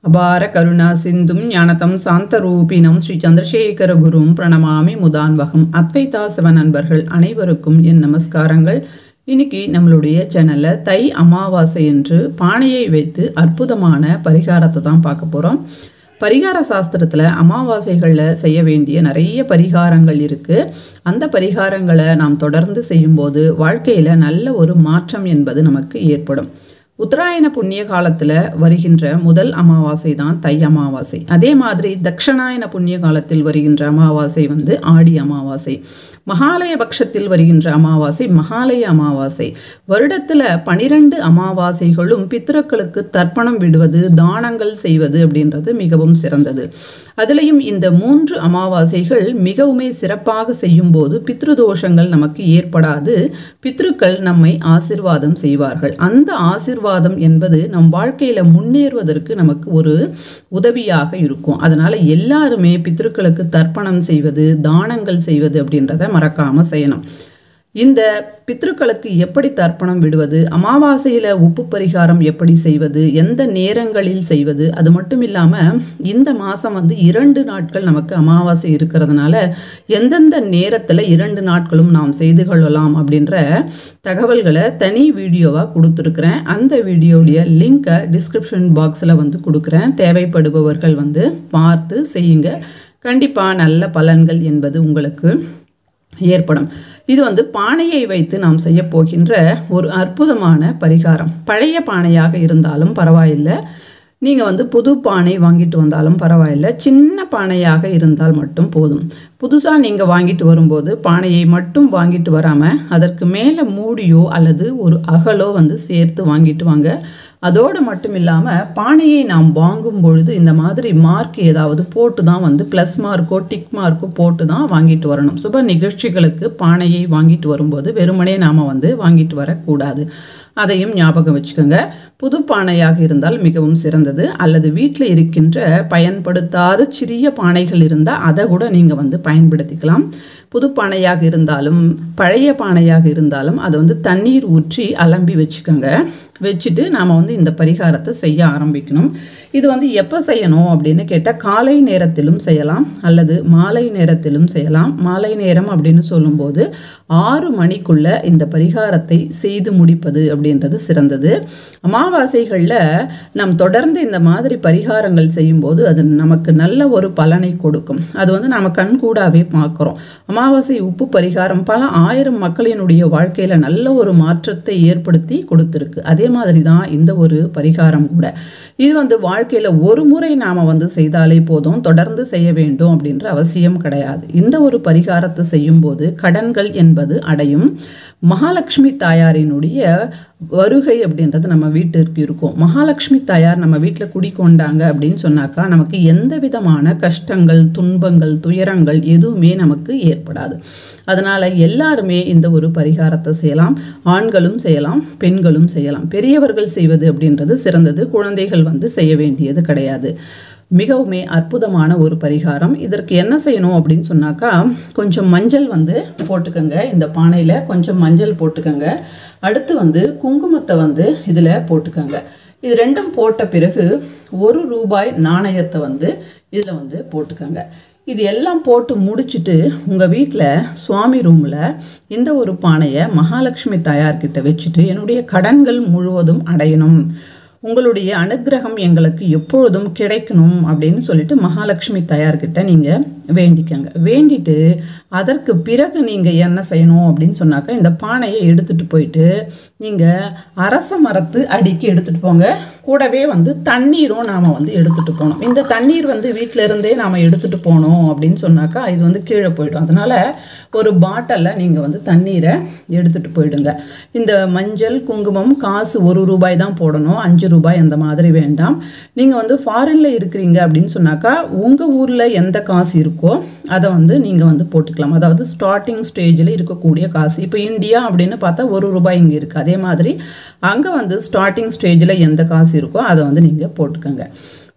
அபார கருணா சிந்தும் ஞானதம் சாந்தரூபினம் ஸ்ரீ சந்திரசேகர குரும் பிரணமாமி முதான்வகம் அத்வைதா சிவ நண்பர்கள் அனைவருக்கும் என் நமஸ்காரங்கள் இன்னைக்கு நம்மளுடைய சேனலில் தை அமாவாசை என்று பானையை வைத்து அற்புதமான பரிகாரத்தை தான் பார்க்க போகிறோம் பரிகார சாஸ்திரத்தில் அமாவாசைகளில் செய்ய வேண்டிய நிறைய பரிகாரங்கள் இருக்குது அந்த பரிகாரங்களை நாம் தொடர்ந்து செய்யும்போது வாழ்க்கையில் நல்ல ஒரு மாற்றம் என்பது நமக்கு ஏற்படும் உத்தராயண புண்ணிய காலத்தில் வருகின்ற முதல் அமாவாசை தான் தை அமாவாசை அதே மாதிரி தக்ஷணாயன புண்ணிய காலத்தில் வருகின்ற அமாவாசை வந்து ஆடி அமாவாசை மகாலய பட்சத்தில் வருகின்ற அமாவாசை மகாலய அமாவாசை வருடத்தில் பனிரெண்டு அமாவாசைகளும் பித்ருக்களுக்கு தர்ப்பணம் விடுவது தானங்கள் செய்வது அப்படின்றது மிகவும் சிறந்தது அதுலேயும் இந்த மூன்று அமாவாசைகள் மிகவுமே சிறப்பாக செய்யும்போது பித்ருதோஷங்கள் நமக்கு ஏற்படாது பித்ருக்கள் நம்மை ஆசிர்வாதம் செய்வார்கள் அந்த ஆசிர்வாதம் என்பது நம் வாழ்க்கையில் முன்னேறுவதற்கு நமக்கு ஒரு உதவியாக இருக்கும் அதனால் எல்லாருமே பித்ருக்களுக்கு தர்ப்பணம் செய்வது தானங்கள் செய்வது அப்படின்றத மறக்காமல் செய்யணும் இந்த பித்ருக்களுக்கு எப்படி தர்ப்பணம் விடுவது அமாவாசையில் உப்பு பரிகாரம் எப்படி செய்வது எந்த நேரங்களில் செய்வது அது மட்டும் இல்லாமல் இந்த மாதம் வந்து இரண்டு நாட்கள் நமக்கு அமாவாசை இருக்கிறதுனால எந்தெந்த நேரத்தில் இரண்டு நாட்களும் நாம் செய்து கொள்ளலாம் அப்படின்ற தகவல்களை தனி வீடியோவாக கொடுத்துருக்குறேன் அந்த வீடியோடைய லிங்கை டிஸ்கிரிப்ஷன் பாக்ஸில் வந்து கொடுக்குறேன் தேவைப்படுபவர்கள் வந்து பார்த்து செய்யுங்க கண்டிப்பாக நல்ல பலன்கள் என்பது உங்களுக்கு ஏற்படும் இது வந்து பானையை வைத்து நாம் செய்ய போகின்ற ஒரு அற்புதமான பரிகாரம் பழைய பானையாக இருந்தாலும் பரவாயில்லை நீங்கள் வந்து புது பானை வாங்கிட்டு வந்தாலும் பரவாயில்ல சின்ன பானையாக இருந்தால் மட்டும் போதும் புதுசாக நீங்கள் வாங்கிட்டு வரும்போது பானையை மட்டும் வாங்கிட்டு வராமல் அதற்கு மேலே மூடியோ அல்லது ஒரு அகலோ வந்து சேர்த்து வாங்கிட்டு வாங்க அதோடு மட்டும் இல்லாமல் பானையை நாம் வாங்கும் பொழுது இந்த மாதிரி மார்க் ஏதாவது போட்டு தான் வந்து ப்ளஸ் மார்க்கோ டிக் மார்க்கோ போட்டு தான் வாங்கிட்டு வரணும் சுப நிகழ்ச்சிகளுக்கு பானையை வாங்கிட்டு வரும்போது வெறுமனே நாம் வந்து வாங்கிட்டு வரக்கூடாது அதையும் ஞாபகம் வச்சுக்கோங்க புது பானையாக இருந்தால் மிகவும் சிறந்தது அல்லது வீட்டில் இருக்கின்ற பயன்படுத்தாத சிறிய பானைகள் இருந்தால் அதை கூட நீங்கள் வந்து பயன்படுத்திக்கலாம் புது பானையாக இருந்தாலும் பழைய பானையாக இருந்தாலும் அதை வந்து தண்ணீர் ஊற்றி அலம்பி வச்சுக்கோங்க வச்சுட்டு நாம் வந்து இந்த பரிகாரத்தை செய்ய ஆரம்பிக்கணும் இது வந்து எப்போ செய்யணும் அப்படின்னு கேட்டால் காலை நேரத்திலும் செய்யலாம் அல்லது மாலை நேரத்திலும் செய்யலாம் மாலை நேரம் அப்படின்னு சொல்லும்போது ஆறு மணிக்குள்ள இந்த பரிகாரத்தை செய்து முடிப்பது அப்படின்றது சிறந்தது அமாவாசைகளில் நாம் தொடர்ந்து இந்த மாதிரி பரிகாரங்கள் செய்யும்போது அது நமக்கு நல்ல ஒரு பலனை கொடுக்கும் அது வந்து நம்ம கண்கூடாவே பார்க்குறோம் அமாவாசை உப்பு பரிகாரம் பல ஆயிரம் மக்களினுடைய வாழ்க்கையில் நல்ல ஒரு மாற்றத்தை ஏற்படுத்தி கொடுத்துருக்கு அதே மாதிரி தான் இந்த ஒரு பரிகாரம் கூட இது வந்து வாழ்க்கையில் ஒரு முறை நாம் வந்து செய்தாலே போதும் தொடர்ந்து செய்ய வேண்டும் அப்படின்ற அவசியம் கிடையாது இந்த ஒரு பரிகாரத்தை செய்யும்போது கடன்கள் என்பது அடையும் மகாலட்சுமி தாயாரினுடைய வருகை அப்படின்றது நம்ம வீட்டிற்கு இருக்கும் மகாலட்சுமி தாயார் நம்ம வீட்டில் குடிக்கொண்டாங்க அப்படின்னு சொன்னாக்கா நமக்கு எந்த விதமான கஷ்டங்கள் துன்பங்கள் துயரங்கள் எதுவுமே நமக்கு ஏற்படாது அதனால் எல்லாருமே இந்த ஒரு பரிகாரத்தை செய்யலாம் ஆண்களும் செய்யலாம் பெண்களும் செய்யலாம் பெரியவர்கள் செய்வது அப்படின்றது சிறந்தது குழந்தைகள் வந்து செய்ய வேண்டியது கிடையாது மிகவுமே அற்புதமான ஒரு பரிகாரம் இதற்கு என்ன செய்யணும் அப்படின்னு சொன்னாக்கா கொஞ்சம் மஞ்சள் வந்து போட்டுக்கோங்க இந்த பானையில் கொஞ்சம் மஞ்சள் போட்டுக்கோங்க அடுத்து வந்து குங்குமத்தை வந்து இதில் போட்டுக்கோங்க இது ரெண்டும் போட்ட பிறகு ஒரு ரூபாய் நாணயத்தை வந்து இதில் வந்து போட்டுக்கோங்க இது எல்லாம் போட்டு முடிச்சுட்டு உங்கள் வீட்டில் சுவாமி ரூமில் இந்த ஒரு பானையை மகாலட்சுமி தாயார்கிட்ட வச்சுட்டு என்னுடைய கடன்கள் முழுவதும் அடையணும் உங்களுடைய அனுகிரகம் எங்களுக்கு எப்பொழுதும் கிடைக்கணும் அப்படின்னு சொல்லிட்டு மகாலட்சுமி தயார்கிட்ட நீங்கள் வேண்டிக்கங்க வேண்டிட்டு அதற்கு பிறகு நீங்கள் என்ன செய்யணும் அப்படின்னு சொன்னாக்கா இந்த பானையை எடுத்துகிட்டு போயிட்டு நீங்கள் அரச மரத்து அடிக்கு எடுத்துகிட்டு போங்க கூடவே வந்து தண்ணீரும் நாம் வந்து எடுத்துகிட்டு போகணும் இந்த தண்ணீர் வந்து வீட்டில இருந்தே நாம் எடுத்துகிட்டு போனோம் அப்படின்னு சொன்னாக்கா இது வந்து கீழே போயிடும் அதனால் ஒரு பாட்டிலில் நீங்கள் வந்து தண்ணீரை எடுத்துகிட்டு போயிடுங்க இந்த மஞ்சள் குங்குமம் காசு ஒரு ரூபாய் தான் போடணும் அஞ்சு ரூபாய் அந்த மாதிரி வேண்டாம் நீங்கள் வந்து ஃபாரினில் இருக்கிறீங்க அப்படின்னு சொன்னாக்கா உங்கள் ஊரில் எந்த காசு இருக்கோ அதை வந்து நீங்கள் வந்து போட்டுக்கலாம் அதாவது ஸ்டார்டிங் ஸ்டேஜில் இருக்கக்கூடிய காசு இப்போ இந்தியா அப்படின்னு பார்த்தா ஒரு ரூபாய் இங்கே இருக்குது அதே மாதிரி அங்கே வந்து ஸ்டார்டிங் ஸ்டேஜில் எந்த காசு இருக்கோ அதை வந்து நீங்கள் போட்டுக்கோங்க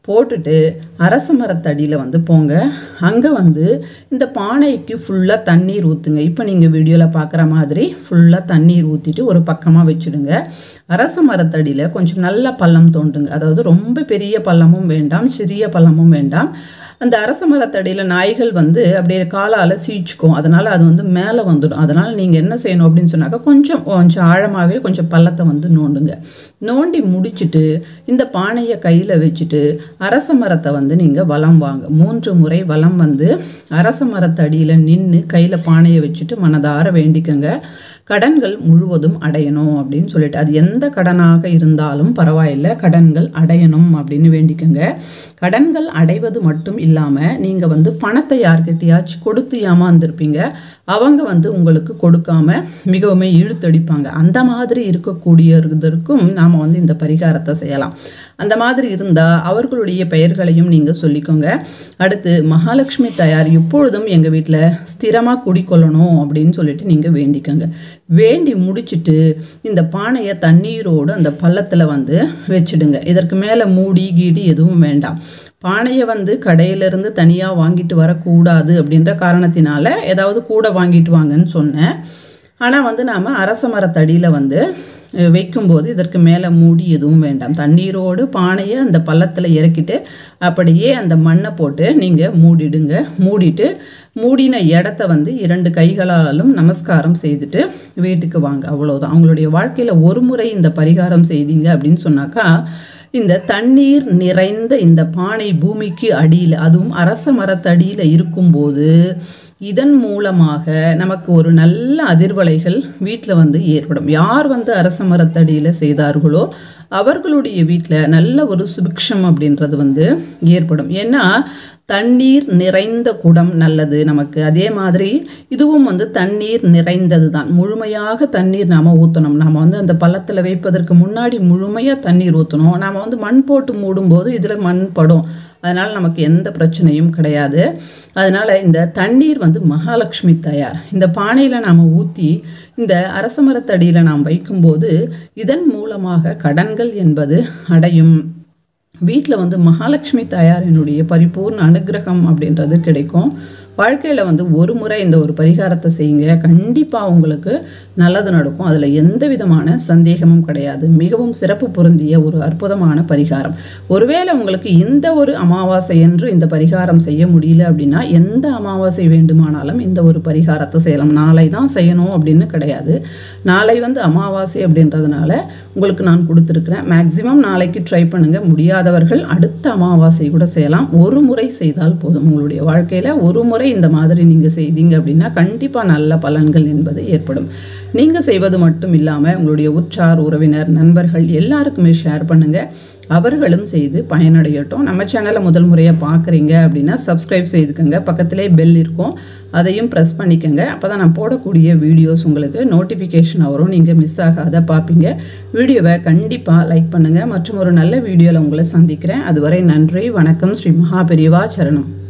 போட்டுட்டு அரச மரத்தடியில் வந்து போங்க அங்கே வந்து இந்த பானைக்கு ஃபுல்லாக தண்ணீர் ஊற்றுங்க இப்போ நீங்கள் வீடியோவில் பார்க்குற மாதிரி ஃபுல்லாக தண்ணீர் ஊற்றிட்டு ஒரு பக்கமாக வச்சுடுங்க அரச மரத்தடியில் கொஞ்சம் நல்ல பள்ளம் தோண்டுங்க அதாவது ரொம்ப பெரிய பள்ளமும் வேண்டாம் சிறிய பள்ளமும் வேண்டாம் அந்த அரச மரத்தடியில் நாய்கள் வந்து அப்படியே காலால் சீச்சுக்கும் அதனால் அது வந்து மேலே வந்துடும் அதனால் நீங்கள் என்ன செய்யணும் அப்படின்னு சொன்னாக்கா கொஞ்சம் கொஞ்சம் ஆழமாகவே கொஞ்சம் பள்ளத்தை வந்து நோண்டுங்க நோண்டி முடிச்சுட்டு இந்த பானையை கையில் வச்சுட்டு அரச மரத்தை வந்து நீங்கள் வலம் வாங்க மூன்று முறை வலம் வந்து அரச மரத்தடியில் நின்று கையில் பானையை வச்சுட்டு மனதார வேண்டிக்கங்க கடன்கள் முழுவதும் அடையணும் அப்படின்னு சொல்லிட்டு அது எந்த கடனாக இருந்தாலும் பரவாயில்லை கடன்கள் அடையணும் அப்படின்னு வேண்டிக்கோங்க கடன்கள் அடைவது மட்டும் இல்லாமல் நீங்கள் வந்து பணத்தை யார்கிட்டயாச்சும் கொடுத்து ஏமாந்துருப்பீங்க அவங்க வந்து உங்களுக்கு கொடுக்காம மிகவும் இழுத்தடிப்பாங்க அந்த மாதிரி இருக்கக்கூடியதற்கும் நாம் வந்து இந்த பரிகாரத்தை செய்யலாம் அந்த மாதிரி இருந்தால் அவர்களுடைய பெயர்களையும் நீங்கள் சொல்லிக்கோங்க அடுத்து மகாலட்சுமி தயார் எப்பொழுதும் எங்கள் வீட்டில் ஸ்திரமாக குடிக்கொள்ளணும் அப்படின்னு சொல்லிட்டு நீங்கள் வேண்டிக்கோங்க வேண்டி முடிச்சுட்டு இந்த பானையை தண்ணீரோடு அந்த பள்ளத்தில் வந்து வச்சிடுங்க இதற்கு மேலே மூடி கீடி எதுவும் வேண்டாம் பானையை வந்து கடையிலேருந்து தனியாக வாங்கிட்டு வரக்கூடாது அப்படின்ற காரணத்தினால ஏதாவது கூட வாங்கிட்டு வாங்கன்னு சொன்னேன் ஆனால் வந்து நாம் அரச மரத்தடியில் வந்து வைக்கும்போது இதற்கு மேலே மூடி எதுவும் வேண்டாம் தண்ணீரோடு பானையை அந்த பள்ளத்தில் இறக்கிட்டு அப்படியே அந்த மண்ணை போட்டு நீங்கள் மூடிடுங்க மூடிட்டு மூடின இடத்த வந்து இரண்டு கைகளாலும் நமஸ்காரம் செய்துட்டு வீட்டுக்கு வாங்க அவ்வளோதான் அவங்களுடைய வாழ்க்கையில் ஒரு முறை இந்த பரிகாரம் செய்தீங்க அப்படின்னு சொன்னாக்கா இந்த தண்ணீர் நிறைந்த இந்த பானை பூமிக்கு அடியில் அதுவும் அரச மரத்தடியில் இருக்கும்போது இதன் மூலமாக நமக்கு ஒரு நல்ல அதிர்வலைகள் வீட்டில் வந்து ஏற்படும் யார் வந்து அரச மரத்தடியில் செய்தார்களோ அவர்களுடைய வீட்டில் நல்ல ஒரு சுபிக்ஷம் அப்படின்றது வந்து ஏற்படும் ஏன்னா தண்ணீர் நிறைந்த குடம் நல்லது நமக்கு அதே மாதிரி இதுவும் வந்து தண்ணீர் நிறைந்தது தான் முழுமையாக தண்ணீர் நாம் ஊற்றணும் நாம் வந்து அந்த பள்ளத்தில் வைப்பதற்கு முன்னாடி முழுமையாக தண்ணீர் ஊற்றணும் நாம் வந்து மண் போட்டு மூடும்போது இதில் மண் படும் அதனால் நமக்கு எந்த பிரச்சனையும் கிடையாது அதனால் இந்த தண்ணீர் வந்து மகாலட்சுமி தயார் இந்த பானையில் நாம் ஊற்றி இந்த அரச மரத்தடியில் நாம் வைக்கும்போது இதன் மூலமாக கடன்கள் என்பது அடையும் வீட்டில் வந்து மகாலட்சுமி தாயாரினுடைய பரிபூர்ண அனுகிரகம் அப்படின்றது கிடைக்கும் வாழ்க்கையில் வந்து ஒரு முறை இந்த ஒரு பரிகாரத்தை செய்யுங்க கண்டிப்பாக உங்களுக்கு நல்லது நடக்கும் அதில் எந்த விதமான சந்தேகமும் கிடையாது மிகவும் சிறப்பு பொருந்திய ஒரு அற்புதமான பரிகாரம் ஒருவேளை உங்களுக்கு இந்த ஒரு அமாவாசை என்று இந்த பரிகாரம் செய்ய முடியல அப்படின்னா எந்த அமாவாசை வேண்டுமானாலும் இந்த ஒரு பரிகாரத்தை செய்யலாம் நாளை தான் செய்யணும் அப்படின்னு கிடையாது நாளை வந்து அமாவாசை அப்படின்றதுனால உங்களுக்கு நான் கொடுத்துருக்குறேன் மேக்ஸிமம் நாளைக்கு ட்ரை பண்ணுங்கள் முடியாதவர்கள் அடுத்த அமாவாசை கூட செய்யலாம் ஒரு முறை செய்தால் போதும் உங்களுடைய வாழ்க்கையில் ஒரு முறை இந்த மாதிரி நீங்கள் செய்தீங்க அப்படின்னா கண்டிப்பாக நல்ல பலன்கள் என்பது ஏற்படும் நீங்கள் செய்வது மட்டும் இல்லாமல் உங்களுடைய உற்றார் உறவினர் நண்பர்கள் எல்லாருக்குமே ஷேர் பண்ணுங்கள் அவர்களும் செய்து பயனடையட்டும் நம்ம சேனலை முதல் முறையாக பார்க்குறீங்க அப்படின்னா சப்ஸ்கிரைப் செய்துக்கோங்க பக்கத்திலே பெல் இருக்கும் அதையும் ப்ரெஸ் பண்ணிக்கோங்க அப்போ தான் நான் போடக்கூடிய வீடியோஸ் உங்களுக்கு நோட்டிஃபிகேஷன் வரும் நீங்கள் மிஸ் ஆகாத பார்ப்பீங்க வீடியோவை கண்டிப்பாக லைக் பண்ணுங்கள் மற்றும் ஒரு நல்ல வீடியோவில் உங்களை சந்திக்கிறேன் அதுவரை நன்றி வணக்கம் ஸ்ரீ மகாபெரிவா சரணம்